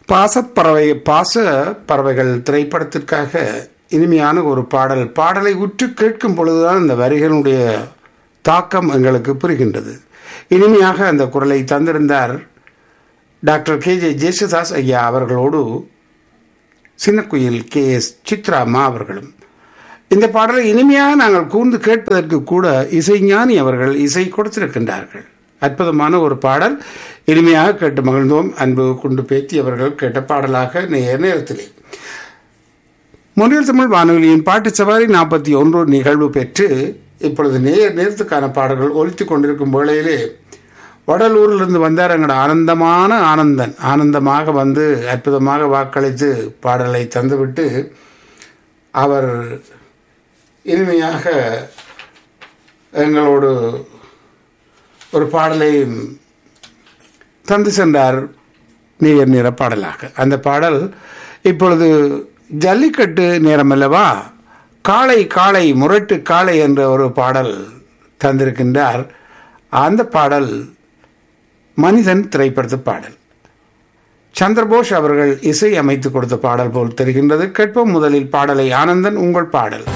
பாசப்பறவை பாச பறவைகள் திரைப்படத்திற்காக இனிமையான ஒரு பாடல் பாடலை உற்று கேட்கும் பொழுதுதான் இந்த வரிகளுடைய தாக்கம் எங்களுக்கு புரிகின்றது இனிமையாக அந்த குரலை தந்திருந்தார் டாக்டர் கே ஜே ஜேசுதாஸ் ஐயா அவர்களோடு சின்னக்குயில் கே எஸ் சித்ராமா அவர்களும் இந்த பாடலை இனிமையாக நாங்கள் கூர்ந்து கேட்பதற்கு கூட இசைஞானி அவர்கள் இசை கொடுத்திருக்கின்றார்கள் அற்புதமான ஒரு பாடல் இனிமையாக கேட்டு மகிழ்ந்தோம் அன்பு கொண்டு பேத்தி அவர்கள் கேட்ட பாடலாக நேர் நேரத்திலே முன்னில் தமிழ் வானொலியின் பாட்டு சவாரி நாற்பத்தி ஒன்று நிகழ்வு பெற்று இப்பொழுது நேர் நேரத்துக்கான பாடல்கள் ஒலித்து கொண்டிருக்கும் வேளையிலே வடலூரிலிருந்து வந்தார் எங்களோட ஆனந்தமான ஆனந்தன் ஆனந்தமாக வந்து அற்புதமாக வாக்களித்து பாடலை தந்துவிட்டு அவர் இனிமையாக எங்களோடு ஒரு பாடலை தந்து சென்றார் நீர் நிற பாடலாக அந்த பாடல் இப்பொழுது ஜல்லிக்கட்டு நேரம் அல்லவா காளை காளை முரட்டு காளை என்ற ஒரு பாடல் தந்திருக்கின்றார் அந்த பாடல் மனிதன் திரைப்படத்து பாடல் சந்திரபோஸ் அவர்கள் இசை அமைத்து கொடுத்த பாடல் போல் தெரிகின்றது கேட்போம் முதலில் பாடலை ஆனந்தன் உங்கள் பாடல்